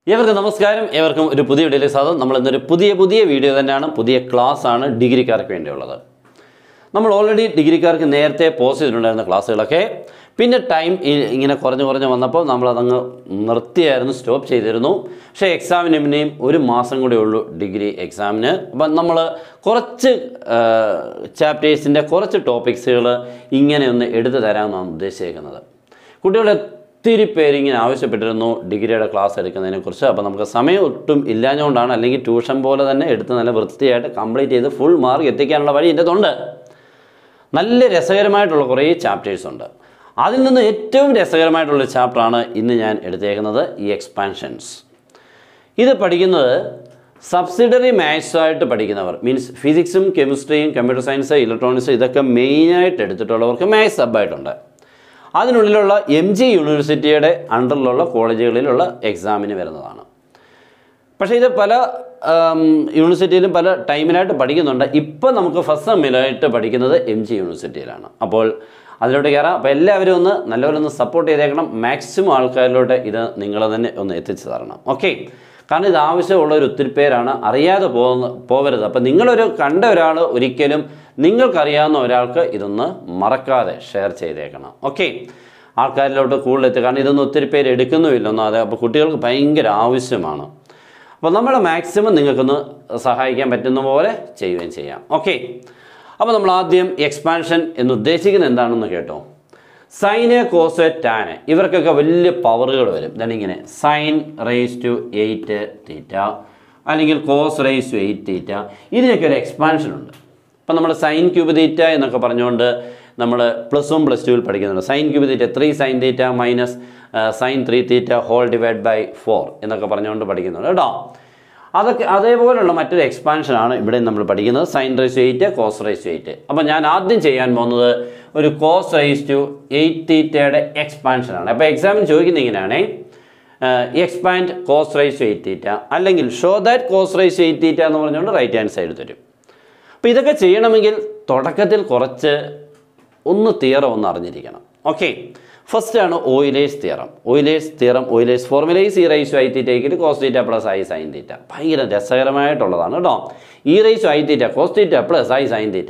ഏവർക്കും നമസ്കാരം ഏവർക്കും ഒരു പുതിയ വീഡിയോയിലേക്ക് സ്വാഗതം നമ്മൾ ഇന്നൊരു പുതിയ പുതിയ വീഡിയോ തന്നെയാണ് പുതിയ ക്ലാസ് ആണ് ഡിഗ്രിക്കാർക്ക് വേണ്ടിയുള്ളത് നമ്മൾ ഓൾറെഡി ഡിഗ്രിക്കാർക്ക് നേരത്തെ പോസ്റ്റ് ചെയ്തിട്ടുണ്ടായിരുന്ന ക്ലാസ്സുകളൊക്കെ പിന്നെ ടൈം ഇങ്ങനെ കുറഞ്ഞ് കുറഞ്ഞ് വന്നപ്പോൾ നമ്മളതങ്ങ് നിർത്തിയായിരുന്നു സ്റ്റോപ്പ് ചെയ്തിരുന്നു പക്ഷേ എക്സാമിന് പിന്നെയും ഒരു മാസം കൂടെ ഉള്ളൂ ഡിഗ്രി എക്സാമിന് അപ്പം നമ്മൾ കുറച്ച് ചാപ്റ്റേഴ്സിൻ്റെ കുറച്ച് ടോപ്പിക്സുകൾ ഇങ്ങനെ ഒന്ന് എടുത്തു തരാമെന്നാണ് ഉദ്ദേശിക്കുന്നത് കുട്ടികളെ ഒത്തിരി പേര് ഇങ്ങനെ ആവശ്യപ്പെട്ടിരുന്നു ഡിഗ്രിയുടെ ക്ലാസ് എടുക്കുന്നതിനെക്കുറിച്ച് അപ്പോൾ നമുക്ക് സമയം ഒട്ടും ഇല്ലാഞ്ഞുകൊണ്ടാണ് അല്ലെങ്കിൽ ട്യൂഷൻ പോലെ തന്നെ എടുത്ത് നല്ല വൃത്തിയായിട്ട് കംപ്ലീറ്റ് ചെയ്ത് ഫുൾ മാർക്ക് എത്തിക്കാനുള്ള വഴി എൻ്റെ ഉണ്ട് നല്ല രസകരമായിട്ടുള്ള കുറേ ചാപ്റ്റേഴ്സ് ഉണ്ട് അതിൽ നിന്ന് ഏറ്റവും രസകരമായിട്ടുള്ള ചാപ്റ്ററാണ് ഇന്ന് ഞാൻ എടുത്തേക്കുന്നത് ഈ എക്സ്പാൻഷൻസ് ഇത് പഠിക്കുന്നത് സബ്സിഡറി മാത്സായിട്ട് പഠിക്കുന്നവർ മീൻസ് ഫിസിക്സും കെമിസ്ട്രിയും കമ്പ്യൂട്ടർ സയൻസ് ഇലക്ട്രോണിക്സ് ഇതൊക്കെ മെയിനായിട്ട് എടുത്തിട്ടുള്ളവർക്ക് മാത്സ് സബ്ബായിട്ടുണ്ട് അതിനുള്ളിലുള്ള എം ജി യൂണിവേഴ്സിറ്റിയുടെ അണ്ടറിലുള്ള കോളേജുകളിലുള്ള എക്സാമിന് വരുന്നതാണ് പക്ഷേ ഇത് പല ആം, യൂണിവേഴ്സിറ്റിയിലും പല ടൈമിലായിട്ട് പഠിക്കുന്നുണ്ട് ഇപ്പോൾ നമുക്ക് ഫസ്റ്റ് സെമ്മിലായിട്ട് പഠിക്കുന്നത് എം ജി യൂണിവേഴ്സിറ്റിയിലാണ് അപ്പോൾ അതിലോട്ട് കയറാം അപ്പോൾ എല്ലാവരും ഒന്ന് നല്ലപോലെ ഒന്ന് സപ്പോർട്ട് ചെയ്തേക്കണം മാക്സിമം ആൾക്കാരിലോട്ട് ഇത് നിങ്ങൾ തന്നെ ഒന്ന് എത്തിച്ചു തരണം ഓക്കെ കാരണം ഇത് ആവശ്യമുള്ള ഒരു ഒത്തിരി പേരാണ് അറിയാതെ പോകുന്ന പോകരുത് അപ്പോൾ നിങ്ങളൊരു കണ്ട ഒരാൾ ഒരിക്കലും നിങ്ങൾക്കറിയാവുന്ന ഒരാൾക്ക് ഇതൊന്ന് മറക്കാതെ ഷെയർ ചെയ്തേക്കണം ഓക്കെ ആൾക്കാരിലോട്ട് കൂടുതൽ എത്തുക കാരണം ഇതൊന്നും ഒത്തിരി പേര് എടുക്കുന്നുമില്ല ഒന്നും അത് അപ്പോൾ കുട്ടികൾക്ക് ഭയങ്കര ആവശ്യമാണ് അപ്പോൾ നമ്മൾ മാക്സിമം നിങ്ങൾക്കൊന്ന് സഹായിക്കാൻ പറ്റുന്ന പോലെ ചെയ്യുകയും ചെയ്യാം ഓക്കെ അപ്പോൾ നമ്മൾ ആദ്യം എക്സ്പാൻഷൻ എന്ന് ഉദ്ദേശിക്കുന്നത് എന്താണെന്ന് കേട്ടോ സൈന് കോസ് ടാന് ഇവർക്കൊക്കെ വലിയ പവറുകൾ വരും ഇതാണ് ഇങ്ങനെ sine raise to eight theta അല്ലെങ്കിൽ cos raise to eight theta ഇതിനൊക്കെ ഒരു എക്സ്പാൻഷൻ ഉണ്ട് അപ്പം നമ്മൾ സൈൻ ക്യൂബ് തീറ്റ എന്നൊക്കെ പറഞ്ഞുകൊണ്ട് നമ്മൾ പ്ലസ് വൺ പ്ലസ് ടുവിൽ പഠിക്കുന്നുണ്ട് sine cube theta three sine theta minus sine three theta whole divide by four എന്നൊക്കെ പറഞ്ഞുകൊണ്ട് പഠിക്കുന്നുണ്ട് കേട്ടോ അതൊക്കെ അതേപോലുള്ള മറ്റൊരു എക്സ്പാൻഷനാണ് ഇവിടെ നമ്മൾ പഠിക്കുന്നത് sine raise eight cos raise eight അപ്പോൾ ഞാൻ ആദ്യം ചെയ്യാൻ പോകുന്നത് ഒരു കോസ് റേസ് ടു എയ്റ്റ് തീറ്റയുടെ എക്സ്പാൻഷനാണ് അപ്പോൾ എക്സാമിന് ചോദിക്കുന്നത് ഇങ്ങനെയാണേ expand cos raise eight theta അല്ലെങ്കിൽ show that cos raise eight theta എന്ന് പറഞ്ഞുകൊണ്ട് റൈറ്റ് ഹാൻഡ് സൈഡ് തരും അപ്പോൾ ഇതൊക്കെ ചെയ്യണമെങ്കിൽ തുടക്കത്തിൽ കുറച്ച് ഒന്ന് തിയറം ഒന്ന് അറിഞ്ഞിരിക്കണം ഓക്കെ ഫസ്റ്റ് ആണ് Euler's theorem Euler's theorem Euler's formulas e raise i തീറ്റയ്ക്ക് cos theta plus i sine theta ഭയങ്കര രസകരമായിട്ടുള്ളതാണ് കേട്ടോ e raise i theta cos theta plus i sine theta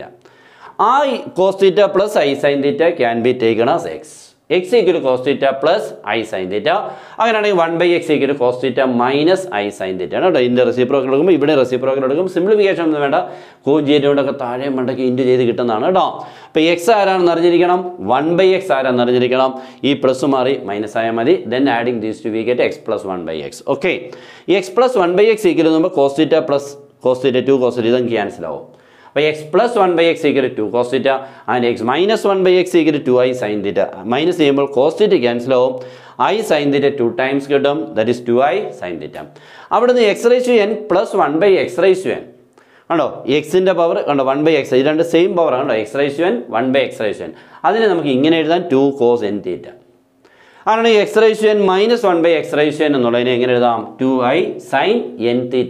ആ cos theta plus i sine theta can be taken as x x equal cos theta plus i sine theta അങ്ങനെയാണെങ്കിൽ one by x equal cos theta minus i sine theta ആണ് കേട്ടോ ഇതിൻ്റെ reciprocal എടുക്കുമ്പോൾ ഇവിടെ reciprocal എടുക്കും simplification ഒന്നും വേണ്ട കോഞ്ചിയേറ്റ് കൊണ്ടൊക്കെ താഴെ മണ്ടയ്ക്ക് ഇൻറ്റു ചെയ്ത് കിട്ടുന്നതാണ് കേട്ടോ അപ്പോൾ എക്സ് ആരാണെന്ന് അറിഞ്ഞിരിക്കണം വൺ ബൈ എക്സ് ആരാണെന്ന് അറിഞ്ഞിരിക്കണം ഈ പ്ലസ് മാറി മൈനസ് ആയാൽ മതി then adding these two we get x plus one by x okay ഈ x plus one by x equal നമ്മൾ cos theta plus cos theta two cos theta ഇതും cancel ആവും അപ്പോൾ x plus one by x equal two cos theta and x minus one by x equal two I sine theta minus ചെയ്യുമ്പോൾ cos theta cancel ആവും i sine theta two times കിട്ടും that is to I sine theta അവിടെ നിന്ന് x raise to N plus one by X raise to n കണ്ടോ എക്സിൻ്റെ power കണ്ടോ one by x ഇത് രണ്ട് സെയിം പവർ കണ്ടോ x raise to n one by X raise to n അതിനെ നമുക്ക് ഇങ്ങനെ എഴുതാൻ ടു കോസ് എൻ തീറ്റ അങ്ങനെ x raise to n minus one by X raise to n എന്നുള്ളതിനെ എങ്ങനെ എഴുതാം two I sine n theta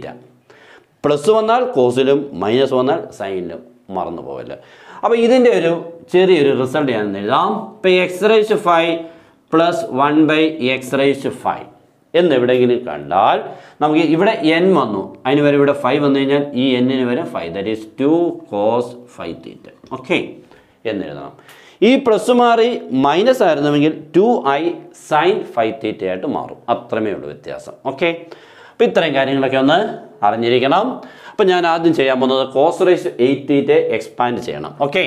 plus വന്നാൽ കോസിലും minus വന്നാൽ സൈനിലും മറന്നു പോവില്ല അപ്പോൾ ഇതിൻ്റെ ഒരു ചെറിയൊരു റിസൾട്ട് ഞാൻ ഇന്ന് എഴുതാം ഇപ്പോൾ x raise five plus one by X raise five എന്നെവിടെയെങ്കിലും കണ്ടാൽ നമുക്ക് ഇവിടെ എൻ വന്നു അതിന് വരെ ഇവിടെ ഫൈവ് വന്നു കഴിഞ്ഞാൽ ഈ എന്നിന് വരെ five that is two cos five theta okay എന്നെഴുതണം ഈ പ്ലസ് മാറി മൈനസ് ആയിരുന്നുവെങ്കിൽ two I sine five theta ആയിട്ട് മാറും അത്രമേ ഉള്ളൂ വ്യത്യാസം ഓക്കെ അപ്പോൾ ഇത്രയും കാര്യങ്ങളൊക്കെ ഒന്ന് അറിഞ്ഞിരിക്കണം അപ്പോൾ ഞാൻ ആദ്യം ചെയ്യാൻ പോകുന്നത് cos raise eight theta expand ചെയ്യണം ഓക്കെ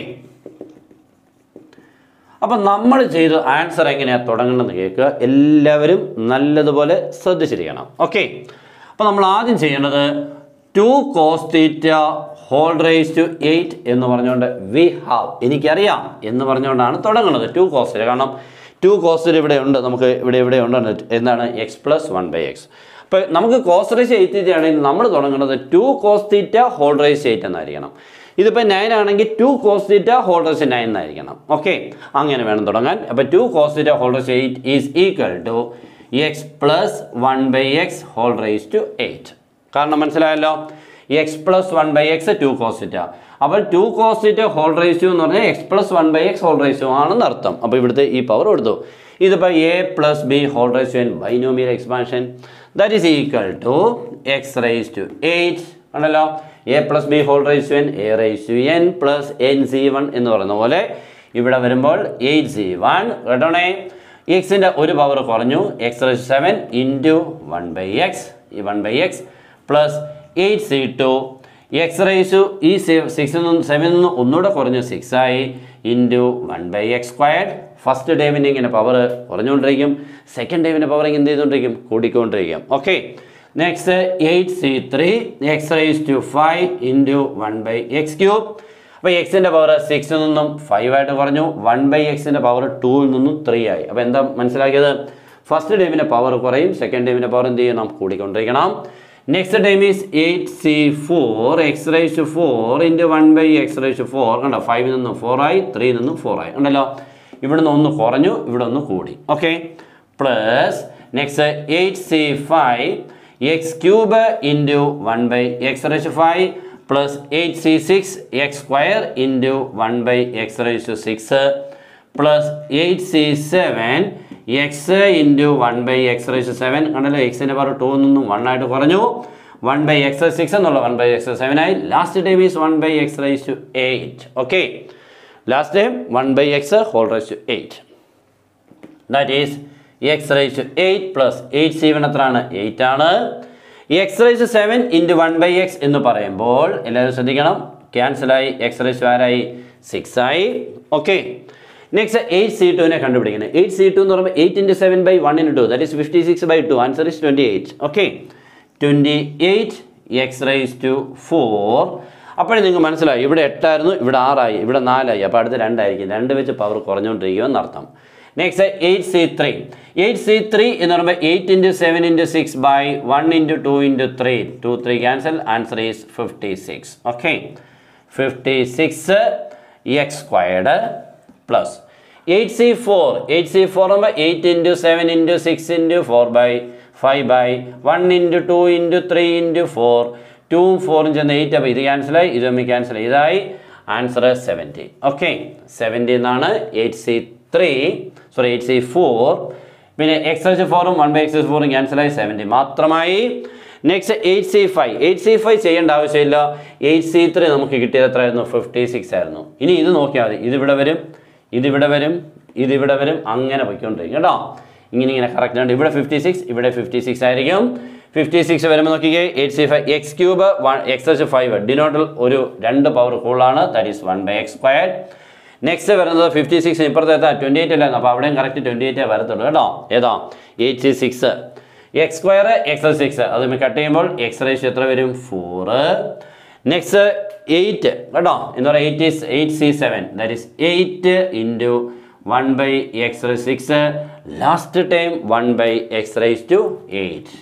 അപ്പം നമ്മൾ ചെയ്ത് ആൻസർ എങ്ങനെയാണ് തുടങ്ങണമെന്ന് കേൾക്കുക എല്ലാവരും നല്ലതുപോലെ ശ്രദ്ധിച്ചിരിക്കണം ഓക്കെ അപ്പോൾ നമ്മൾ ആദ്യം ചെയ്യേണ്ടത് two cos theta whole raise to eight എന്ന് പറഞ്ഞുകൊണ്ട് വി ഹാവ് എനിക്കറിയാം എന്ന് പറഞ്ഞുകൊണ്ടാണ് തുടങ്ങുന്നത് ടു കോസ് തീറ്റ കാരണം ടു കോസ് തീറ്റ ഇവിടെ ഉണ്ട് നമുക്ക് ഇവിടെ ഇവിടെ ഉണ്ട് എന്താണ് x plus one by x അപ്പോൾ നമുക്ക് കോസ് റേസ് എയ്റ്റ് തീറ്റ ആണെങ്കിൽ നമ്മൾ തുടങ്ങുന്നത് two cos theta whole raise eight എന്നായിരിക്കണം ഇതിപ്പോൾ നയൻ ആണെങ്കിൽ two cos theta whole raise nine എന്നായിരിക്കണം ഓക്കെ അങ്ങനെ വേണം തുടങ്ങാൻ അപ്പോൾ two cos theta whole raise eight is equal to x plus one by X whole raise to eight കാരണം മനസ്സിലായല്ലോ x plus one by x two cos theta അപ്പോൾ two cos theta whole raise to എന്ന് പറഞ്ഞാൽ X plus one by X whole raise to ആണെന്ന് അർത്ഥം അപ്പോൾ ഇവിടുത്തെ ഈ പവർ കൊടുത്തു ഇതിപ്പോൾ A plus B whole raise to N binomial expansion that is equal to X raise to eight ആണല്ലോ A plus B whole raise to N A raise to N plus N C one എന്ന് പറയുന്ന പോലെ ഇവിടെ വരുമ്പോൾ eight C one കേട്ടോണേ എക്സിൻ്റെ ഒരു power കുറഞ്ഞു X raise seven into one by X ഈ one by X plus eight C two X raise ഈ സിക്സിൽ നിന്ന് സെവനിൽ നിന്ന് ഒന്നുകൂടെ കുറഞ്ഞു സിക്സ് ആയി into one by X squared first ഡേവിൻ്റെ ഇങ്ങനെ പവർ കുറഞ്ഞുകൊണ്ടിരിക്കും സെക്കൻഡ് ഡേവിൻ്റെ പവർ എന്ത് ചെയ്തുകൊണ്ടിരിക്കും കൂടിക്കൊണ്ടിരിക്കും okay next eight C three X raise to five into one by X cube അപ്പോൾ എക്സിൻ്റെ പവർ സിക്സിൽ നിന്നും ഫൈവ് ആയിട്ട് കുറഞ്ഞു വൺ ബൈ എക്സിൻ്റെ പവർ ടൂവിൽ നിന്നും ത്രീ ആയി അപ്പോൾ എന്താ മനസ്സിലാക്കിയത് ഫസ്റ്റ് ടൈമിൻ്റെ പവർ കുറയും സെക്കൻഡ് ടൈമിൻ്റെ പവർ എന്ത് ചെയ്യണം കൂടിക്കൊണ്ടിരിക്കണം next time is eight C four X raise four into one by X raise four കണ്ടോ ഫൈവിൽ നിന്നും ഫോർ ആയി ത്രീയിൽ നിന്നും ഫോർ ആയി ഉണ്ടല്ലോ ഇവിടുന്ന് ഒന്ന് കുറഞ്ഞു ഇവിടെ ഒന്ന് കൂടി okay plus next eight C five X cube into one by X raise five plus eight C six X square into one by X raise six plus eight C seven X into one by X raise seven കണ്ടല്ലോ എക്സിൻ്റെ power two നിന്നും one ആയിട്ട് കുറഞ്ഞു one by X six എന്നുള്ള one by X seven ആയി last time is one by X raise to eight okay last time one by X whole raise to eight that is X raise to eight plus eight C one എത്രയാണ് eight ആണ് X raise seven into one by X എന്ന് പറയുമ്പോൾ എല്ലാവരും ശ്രദ്ധിക്കണം ക്യാൻസലായി X raise ആരായി six ആയി okay next eight C ടുവിനെ കണ്ടുപിടിക്കുന്നത് എയ്റ്റ് സി ടു എന്ന് പറയുമ്പോൾ eight into seven by one into two that is fifty six by two answer is twenty eight okay twenty eight X raise two four അപ്പോഴും നിങ്ങൾക്ക് മനസ്സിലായി ഇവിടെ എട്ടായിരുന്നു ഇവിടെ ആറായി ഇവിടെ നാലായി അപ്പോൾ അടുത്ത് രണ്ടായിരിക്കും രണ്ട് വെച്ച് പവർ കുറഞ്ഞുകൊണ്ടിരിക്കുമെന്ന് അർത്ഥം next eight C three eight C three എന്ന് പറയുമ്പോൾ eight into seven into six by one into two into three two three cancel answer is fifty six okay fifty six X squared plus eight C four eight C four ആകുമ്പോൾ eight into seven into six into four by five by one into two into three into four ടൂവും ഫോറും ചെന്ന് eight അപ്പോൾ ഇത് ക്യാൻസലായി ഇത് തമ്മിൽ cancel ഇതായി answer seventy okay seventy എന്നാണ് eight C three sorry eight C four പിന്നെ എക്സ് എച്ച് ഫോറും വൺ ബൈ എക്സ് എച്ച് ഫോറും ക്യാൻസലായി സെവൻറ്റി മാത്രമായി next eight C five eight C five ചെയ്യേണ്ട ആവശ്യമില്ല എയ്റ്റ് സി ത്രീ നമുക്ക് കിട്ടിയത് എത്രയായിരുന്നു ഫിഫ്റ്റി സിക്സ് ആയിരുന്നു ഇനി ഇത് നോക്കിയാൽ മതി ഇതിവിടെ വരും ഇതിവിടെ വരും ഇതിവിടെ വരും അങ്ങനെ പൊയ്ക്കൊണ്ടിരിക്കും കേട്ടോ ഇങ്ങനെ ഇങ്ങനെ കറക്റ്റ് ഉണ്ട് ഇവിടെ ഫിഫ്റ്റി സിക്സ് ഇവിടെ ഫിഫ്റ്റി സിക്സ് ആയിരിക്കും ഫിഫ്റ്റി സിക്സ് വരുമ്പോൾ നോക്കിക്കേ eight C five X cube one X H five ഡിനോട്ടിൽ ഒരു രണ്ട് പവർ കൂടുതലാണ് that is one by X squared next വരുന്നത് ഫിഫ്റ്റി സിക്സ് ഇപ്പുറത്തെ എത്താൻ ട്വൻറ്റി എയ്റ്റ് അല്ലായിരുന്നു അപ്പോൾ അവിടെയും കറക്റ്റ് ട്വൻറ്റി എയ്റ്റേ വരത്തുള്ളൂ കേട്ടോ ഏതാ eight C six X square X six അത് കട്ട് ചെയ്യുമ്പോൾ എക്സ് റേഷ്യോ എത്ര വരും ഫോറ് നെക്സ്റ്റ് എയ്റ്റ് കേട്ടോ എന്താ പറയുക eight is eight C seven that is eight into one by X raise six last time one by X raise to eight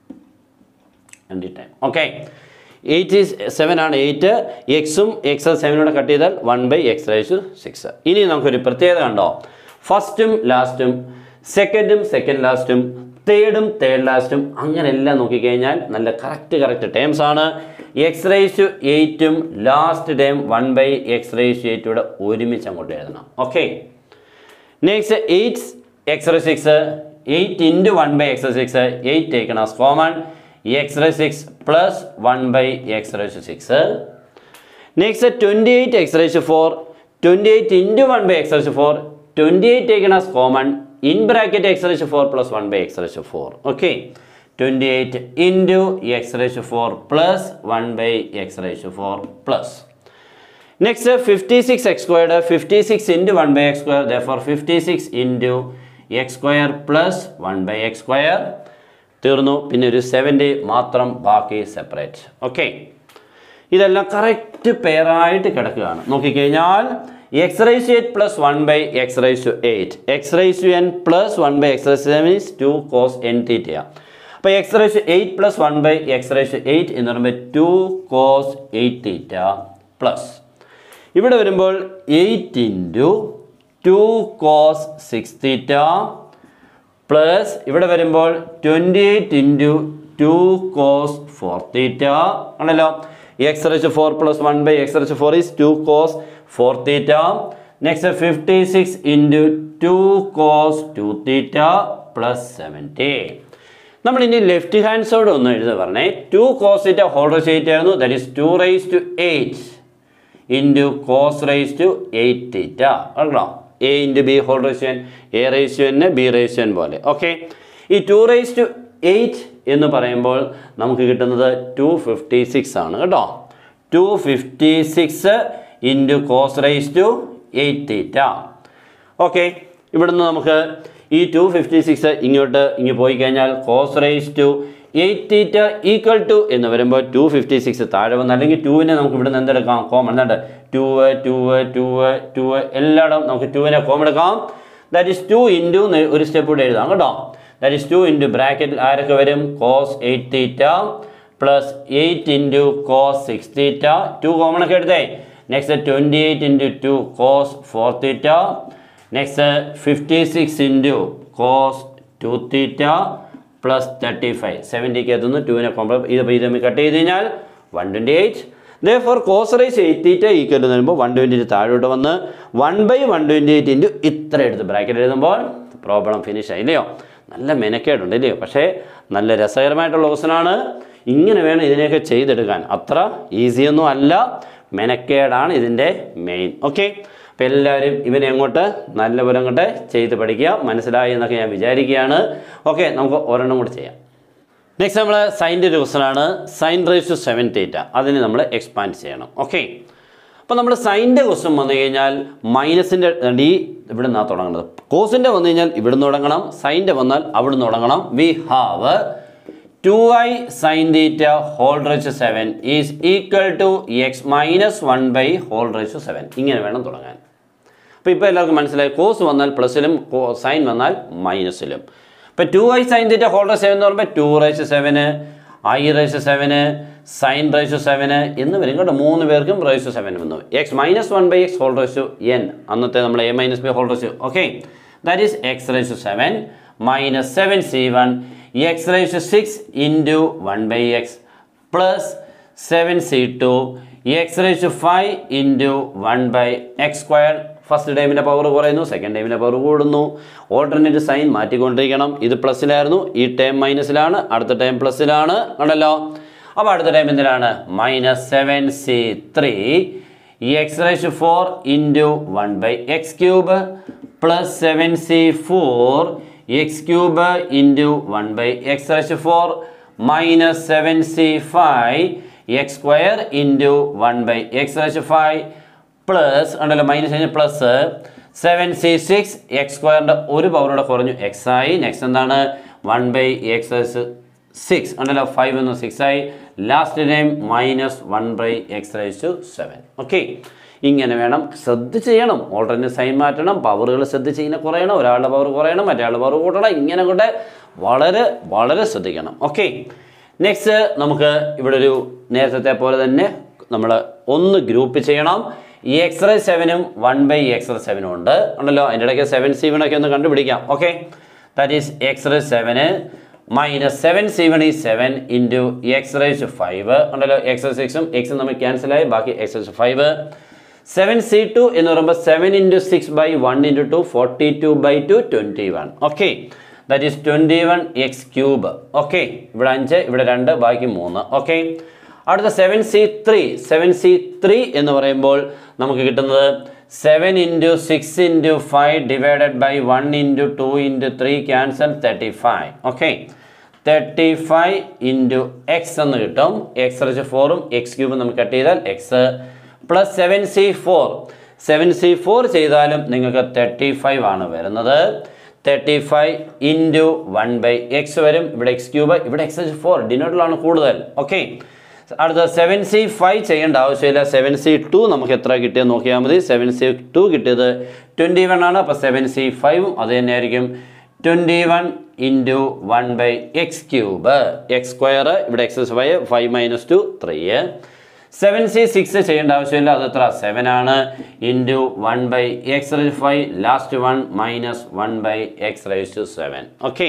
രണ്ട് time okay eight is seven ആണ് eight എക്സും എക്സ് സെവനോടെ cut ചെയ്താൽ one by X raise six ഇനി നമുക്കൊരു പ്രത്യേകത കണ്ടോ ഫസ്റ്റും ലാസ്റ്റും സെക്കൻഡും സെക്കൻഡ് ലാസ്റ്റും തേർഡും തേർഡ് ലാസ്റ്റും അങ്ങനെ എല്ലാം നോക്കിക്കഴിഞ്ഞാൽ നല്ല കറക്റ്റ് കറക്റ്റ് ടേംസ് ആണ് എക്സ് റേസ് എയ്റ്റും last time one by X raise എയ്റ്റൂടെ ഒരുമിച്ച് അങ്ങോട്ട് എഴുതണം okay next eight X raise six eight into one by X six eight taken as common X raise six plus one by X raise six next twenty eight X raise four twenty eight into one by X raise four twenty eight taken as common in bracket X raise four plus one by X raise four okay twenty eight into X raise four plus one by X raise four plus next fifty six X squared fifty six into one by X square ദോർ fifty six into X square plus one by X square തീർന്നു പിന്നെ ഒരു seventy മാത്രം ബാക്കി separate okay ഇതെല്ലാം correct പെയറായിട്ട് കിടക്കുകയാണ് നോക്കിക്കഴിഞ്ഞാൽ X raise eight plus one by X raise to eight X raise to N plus one by X raise seven is two cos N തീറ്റയാണ് അപ്പോൾ X raise eight plus one by X raise eight എന്ന് പറയുമ്പോൾ two cos eight theta plus ഇവിടെ വരുമ്പോൾ eight into two cos six theta plus ഇവിടെ വരുമ്പോൾ twenty eight into two cos four theta ആണല്ലോ X raise four plus one by X raise four is two cos four theta next fifty six into two cos two theta plus seventy നമ്മൾ ഇനി left hand side ഒന്ന് എഴുതി പറഞ്ഞേ two cos theta whole raise eight ആയിരുന്നു that is two raise to eight into cos raise to eight theta കേട്ടോ A into B whole raise N A raise to N B raise to N പോലെ okay ഈ two raise to eight എന്ന് പറയുമ്പോൾ നമുക്ക് കിട്ടുന്നത് two fifty six ആണ് കേട്ടോ two fifty six into cos raise to eight theta okay ഇവിടുന്ന് നമുക്ക് ഈ ടു ഫിഫ്റ്റി സിക്സ് ഇങ്ങോട്ട് ഇങ്ങ് പോയി കഴിഞ്ഞാൽ cos raise to eight theta equal to എന്ന് വരുമ്പോൾ ടു ഫിഫ്റ്റി സിക്സ് താഴെ വന്ന് അല്ലെങ്കിൽ ടുവിനെ നമുക്ക് ഇവിടുന്ന് എന്തെടുക്കാം കോമൺ എന്തുണ്ട് ടു ടു ടു ടു എല്ലായിടം നമുക്ക് ടുവിനെ കോമൺ എടുക്കാം ദാറ്റ് ഇസ് ടു ഇൻറ്റു ഒരു സ്റ്റെപ്പ് കൂടെ എഴുതാം കേട്ടോ ദാറ്റ് ഇസ് ടു ഇൻറ്റു ബ്രാക്കറ്റിൽ ആരൊക്കെ വരും cos eight theta plus eight into cos six theta two common ഒക്കെ എടുത്തേ next twenty eight into two cos four theta next fifty six into cos two theta plus thirty five സെവൻറ്റിക്ക് എത്തുന്നു ടുവിനെ കോമ്പ ഇത് ഇത് തമ്മിൽ കട്ട് ചെയ്ത് കഴിഞ്ഞാൽ വൺ ട്വൻറ്റി എയ്റ്റ് ദേ four cos raise eight theta equal എന്ന് വരുമ്പോൾ വൺ ട്വൻറ്റി എയ്റ്റ് താഴോട്ട് വന്ന് one by one twenty eight into ഇത്ര എടുത്ത് ബ്രാക്കറ്റ് എഴുതുമ്പോൾ പ്രോബ്ലം ഫിനിഷ് ആയില്ലയോ നല്ല മെനക്കേടുണ്ട് ഇല്ലയോ പക്ഷേ നല്ല രസകരമായിട്ടുള്ള ക്വസ്റ്റനാണ് ഇങ്ങനെ വേണം ഇതിനെയൊക്കെ ചെയ്തെടുക്കാൻ അത്ര ഈസിയൊന്നും അല്ല മെനക്കേടാണ് ഇതിൻ്റെ മെയിൻ ഓക്കെ അപ്പോൾ എല്ലാവരും ഇവനെ അങ്ങോട്ട് നല്ലപോലെ അങ്ങോട്ട് ചെയ്ത് പഠിക്കുക മനസ്സിലായി എന്നൊക്കെ ഞാൻ വിചാരിക്കുകയാണ് ഓക്കെ നമുക്ക് ഒരെണ്ണം കൂടി ചെയ്യാം നെക്സ്റ്റ് നമ്മൾ സൈൻ്റെ ഒരു ക്വസ്റ്റനാണ് sine raise to seven theta അതിന് നമ്മൾ എക്സ്പാൻഡ് ചെയ്യണം ഓക്കെ അപ്പോൾ നമ്മൾ സൈൻ്റെ ക്വസ്റ്റൻ വന്നു കഴിഞ്ഞാൽ മൈനസിൻ്റെ ഡി ഇവിടെ നിന്നാണ് തുടങ്ങുന്നത് കോസിൻ്റെ വന്നു കഴിഞ്ഞാൽ ഇവിടുന്ന് തുടങ്ങണം സൈൻ്റെ വന്നാൽ അവിടുന്ന് തുടങ്ങണം we have two I sine theta whole raise seven is equal to X minus one by whole raise seven ഇങ്ങനെ വേണം തുടങ്ങാൻ അപ്പോൾ ഇപ്പോൾ എല്ലാവർക്കും മനസ്സിലായി കോസ് വന്നാൽ പ്ലസിലും സൈൻ വന്നാൽ മൈനസിലും ഇപ്പോൾ two I sine theta whole raise seven എന്ന് പറയുമ്പോൾ ടു റേസ് സെവന് ഐ റേസ് സെവന് സൈൻ റേസ് സെവന് എന്ന് വരും കേട്ടോ മൂന്ന് പേർക്കും റേസ് സെവൻ വന്നു X minus one by X whole raise N അന്നത്തെ നമ്മൾ A minus by whole raise okay that is X raise seven minus seven C one X raise six into one by X plus seven C two X raise five into one by X square first ടൈമിൻ്റെ power കുറയുന്നു second ടൈമിൻ്റെ power കൂടുന്നു alternate sign മാറ്റിക്കൊണ്ടിരിക്കണം ഇത് പ്ലസ്സിലായിരുന്നു ഈ time മൈനസിലാണ് അടുത്ത time പ്ലസ്സിലാണ് കണ്ടല്ലോ അപ്പോൾ അടുത്ത ടൈം എന്തിനാണ് minus seven C three X raise four into one by X cube plus seven C four X cube into one by X raise four minus seven C five X square into one by X raise five plus ഉണ്ടല്ലോ minus കഴിഞ്ഞ് plus seven C six X സ്ക്വയറിൻ്റെ ഒരു പവറോടെ കുറഞ്ഞു X ആയി next എന്താണ് one by X S six ഉണ്ടല്ലോ five എന്ന് സിക്സ് ആയി last time minus one by X raise to seven okay ഇങ്ങനെ വേണം ശ്രദ്ധിച്ച് ചെയ്യണം ഓൾറെഡി സൈൻ മാറ്റണം പവറുകൾ ശ്രദ്ധിച്ച് ഇങ്ങനെ കുറയണം ഒരാളുടെ പവർ കുറയണം മറ്റേ പവർ കൂട്ടണം ഇങ്ങനെ കൊണ്ട് വളരെ വളരെ ശ്രദ്ധിക്കണം ഓക്കെ നെക്സ്റ്റ് നമുക്ക് ഇവിടെ ഒരു നേരത്തെ പോലെ തന്നെ നമ്മൾ ഒന്ന് ഗ്രൂപ്പ് ചെയ്യണം ഈ എക്സ് റേ സെവനും വൺ ബൈ എക്സ് റേ സെവനും ഉണ്ട് ഉണ്ടല്ലോ അതിൻ്റെ ഇടയ്ക്ക് സെവൻ സീവണൊക്കെ ഒന്ന് കണ്ടുപിടിക്കാം okay that is X raise സെവന് മൈനസ് സെവൻ സീവൺ ഈ seven into X raise five ഉണ്ടല്ലോ എക്സ് റേ സിക്സും എക്സും നമ്മൾ ക്യാൻസലായി ബാക്കി X raise five seven C two എന്ന് പറയുമ്പോൾ seven into six by one into two forty two by two twenty one okay that is twenty one X cube okay ഇവിടെ അഞ്ച് ഇവിടെ രണ്ട് ബാക്കി മൂന്ന് ഓക്കെ അടുത്ത seven C three seven C three എന്ന് പറയുമ്പോൾ നമുക്ക് കിട്ടുന്നത് seven into six into five divided by one into two into three cancel thirty five okay thirty five into x എന്ന് കിട്ടും എക്സ് വെച്ച് ഫോറും എക്സ് ക്യൂബും നമുക്ക് കട്ട് ചെയ്താൽ x plus seven C four seven C four ചെയ്താലും നിങ്ങൾക്ക് thirty five ആണ് വരുന്നത് thirty five into one by x വരും ഇവിടെ എക്സ് ക്യൂബ് ഇവിടെ എക്സ് വെച്ച് ഫോർ ഡിനോട്ടിലാണ് കൂടുതൽ ഓക്കെ അടുത്ത സെവൻ സി ഫൈവ് ചെയ്യേണ്ട ആവശ്യമില്ല സെവൻ സി ടു നമുക്ക് എത്ര കിട്ടിയെന്ന് നോക്കിയാൽ മതി സെവൻ സി ടു കിട്ടിയത് ട്വൻറ്റി വൺ ആണ് അപ്പോൾ സെവൻ സി ഫൈവും അത് തന്നെയായിരിക്കും twenty one into one by X cube x square ഇവിടെ x five five minus two three seven C six ചെയ്യേണ്ട ആവശ്യമില്ല അത് എത്ര സെവൻ ആണ് into one by X raise five last one minus one by X raise to seven okay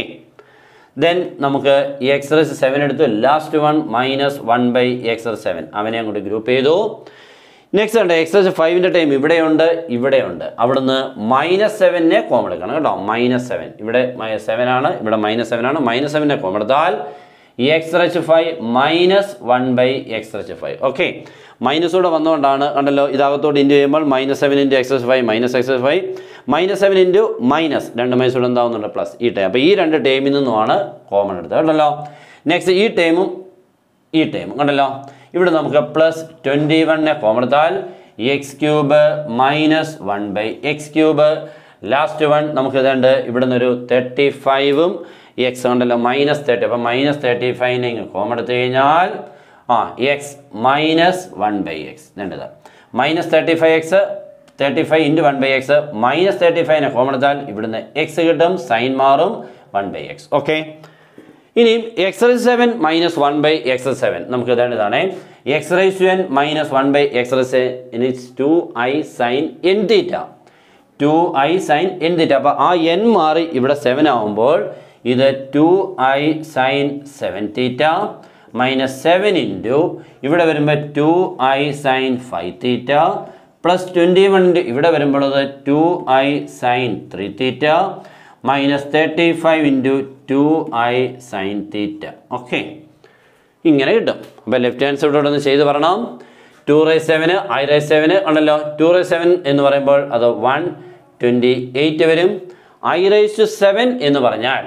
then നമുക്ക് ഈ x raise seven എടുത്തു last one minus one by X raise seven അവനെ അങ്ങോട്ട് ഗ്രൂപ്പ് ചെയ്തു നെക്സ്റ്റ് ഉണ്ട് X ഫൈവിൻ്റെ time ഇവിടെയുണ്ട് ഇവിടെയുണ്ട് അവിടുന്ന് മൈനസ് സെവനെ കോമൺ എടുക്കണം കേട്ടോ മൈനസ് സെവൻ ഇവിടെ സെവൻ ആണ് ഇവിടെ മൈനസ് സെവൻ ആണ് മൈനസ് സെവനെ കോമൺ എടുത്താൽ x H five minus one by X H five okay മൈനസൂടെ വന്നുകൊണ്ടാണ് കണ്ടല്ലോ ഇതകത്തോട്ട് ഇൻറ്റു ചെയ്യുമ്പോൾ minus seven into x H five minus x H five minus seven into minus രണ്ട് മൈനസ് കൂടെ എന്താവുന്നുണ്ട് പ്ലസ് ഈ ടൈം അപ്പോൾ ഈ രണ്ട് ടൈമിൽ നിന്നുമാണ് കോമൺ എടുത്തത് കണ്ടല്ലോ നെക്സ്റ്റ് ഈ ടൈമും ഈ ടൈം കണ്ടല്ലോ ഇവിടെ നമുക്ക് പ്ലസ് ട്വൻറ്റി വണ്ണിനെ കോമൺ എടുത്താൽ x cube minus one by X cube last one നമുക്ക് ഇതുണ്ട് ഇവിടെ നിന്നൊരു തേർട്ടി ഫൈവും എക്സ് കണ്ടല്ലോ മൈനസ് തേർട്ടി അപ്പം മൈനസ് തേർട്ടി ഫൈവിനെ ഇങ്ങ് കോമൺ എടുത്തു കഴിഞ്ഞാൽ ആ x minus one by x വേണ്ടത് minus thirty five x thirty five into one by x minus thirty ഫൈവിനെ കോമൺ എടുത്താൽ ഇവിടുന്ന് എക്സ് കിട്ടും സൈൻ മാറും വൺ ബൈ എക്സ് ഓക്കെ ഇനിയും x raise seven minus one by X seven നമുക്ക് ഇതാണ് ഇതാണ് x rise n minus one by X rise it's two I sine n theta two I sine n theta അപ്പോൾ ആ n മാറി ഇവിടെ seven ആവുമ്പോൾ ഇത് two I sine seven theta minus seven into ഇവിടെ വരുമ്പോൾ two I sine five theta plus twenty one ഇവിടെ വരുമ്പോൾ അത് two I sine three theta minus thirty five into two I sine theta okay ഇങ്ങനെ കിട്ടും അപ്പോൾ ലെഫ്റ്റ് ഹാൻഡ് സൈഡോട് ഒന്ന് ചെയ്ത് പറയണം ടു റൈ സെവന് ഐ റൈ സെവന് ഉണ്ടല്ലോ ടു റൈ സെവൻ എന്ന് പറയുമ്പോൾ അത് വൺ ട്വൻറ്റി എയ്റ്റ് വരും ഐ റൈസ് ടു സെവൻ എന്ന് പറഞ്ഞാൽ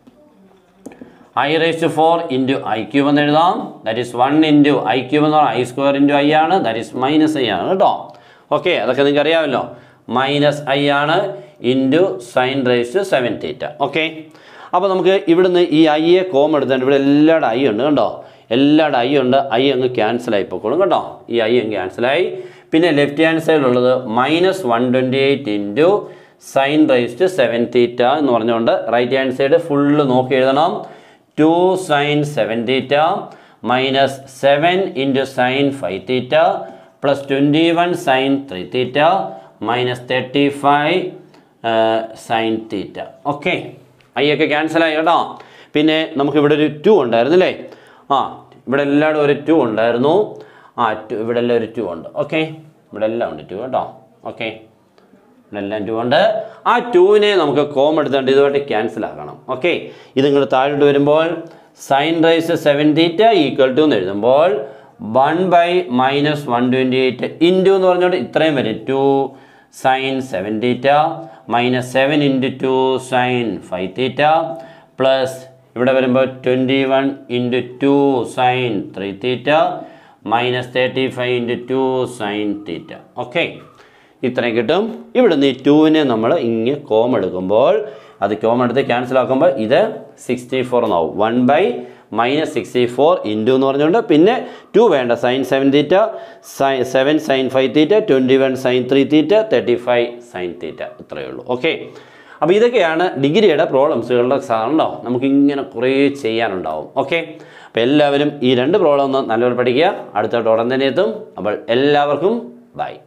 i raise two four into i cube എന്ന് എഴുതാം that is one into i cube എന്ന് പറഞ്ഞാൽ ഐ സ്ക്വയർ ഇൻറ്റു ഐ ആണ് ദാറ്റ് ഈസ് മൈനസ് ഐ ആണ് കേട്ടോ ഓക്കെ അതൊക്കെ നിങ്ങൾക്ക് അറിയാമല്ലോ മൈനസ് ഐ ആണ് into sine rise to seven theta okay അപ്പോൾ നമുക്ക് ഇവിടുന്ന് ഈ ഐയെ കോം എടുത്തിട്ട് ഇവിടെ എല്ലായിടും ഐ ഉണ്ട് കണ്ടോ എല്ലായിടും ഐ ഉണ്ട് ഐ അങ്ങ് ക്യാൻസൽ ആയി പൊക്കോളും കേട്ടോ ഈ ഐ അങ്ങ് ക്യാൻസലായി പിന്നെ ലെഫ്റ്റ് ഹാൻഡ് സൈഡിലുള്ളത് minus one twenty eight into sine rise to seven theta എന്ന് പറഞ്ഞുകൊണ്ട് റൈറ്റ് ഹാൻഡ് സൈഡ് ഫുള്ള് നോക്കി എഴുതണം two sine seven theta minus seven into sine five theta plus twenty one sine three theta minus thirty five sine theta okay i ഒക്കെ ക്യാൻസലായി കേട്ടോ പിന്നെ നമുക്ക് ഇവിടെ ഒരു ടു ഉണ്ടായിരുന്നു അല്ലേ ആ ഇവിടെ എല്ലായിടും ഒരു ടു ഉണ്ടായിരുന്നു ആ ടു ഇവിടെ എല്ലാം ഒരു ടു ഉണ്ട് ഓക്കെ ഇവിടെ എല്ലാം ഉണ്ട് ടു കേട്ടോ ഓക്കെ ഇവിടെ എല്ലാം ടു ഉണ്ട് ആ ടുവിനെ നമുക്ക് കോം എടുത്തുകൊണ്ട് ഇതുമായിട്ട് ക്യാൻസൽ ആക്കണം ഓക്കെ ഇത് ഇങ്ങോട്ട് താഴോട്ട് വരുമ്പോൾ sine rise seven theta equal to എന്ന് എഴുതുമ്പോൾ one by minus one twenty eight into എന്ന് പറഞ്ഞുകൊണ്ട് ഇത്രയും വരും two sine seven theta minus seven into two sine five theta plus ഇവിടെ വരുമ്പോൾ twenty one into two sine three theta minus thirty five into two sine theta okay ഇത്രയും കിട്ടും ഇവിടുന്ന് ഈ ടുവിനെ നമ്മൾ ഇങ്ങനെ കോം എടുക്കുമ്പോൾ അത് കോം എടുത്ത് ക്യാൻസൽ ആക്കുമ്പോൾ ഇത് സിക്സ്റ്റി ഫോർ എന്നാവും one by minus sixty four into എന്ന് പറഞ്ഞുകൊണ്ട് പിന്നെ ടു വേണ്ട sine seven theta sine seven sine five theta twenty one sine three theta thirty five sine theta ഇത്രയേ ഉള്ളൂ ഓക്കെ അപ്പോൾ ഇതൊക്കെയാണ് ഡിഗ്രിയുടെ പ്രോബ്ലംസുകളുടെ സാധനം നമുക്ക് ഇങ്ങനെ കുറേ ചെയ്യാനുണ്ടാവും ഓക്കെ അപ്പോൾ എല്ലാവരും ഈ രണ്ട് പ്രോബ്ലം ഒന്ന് നല്ലപോലെ പഠിക്കുക അടുത്തോട്ട് ഉടൻ തന്നെ എത്തും അപ്പോൾ എല്ലാവർക്കും ബൈ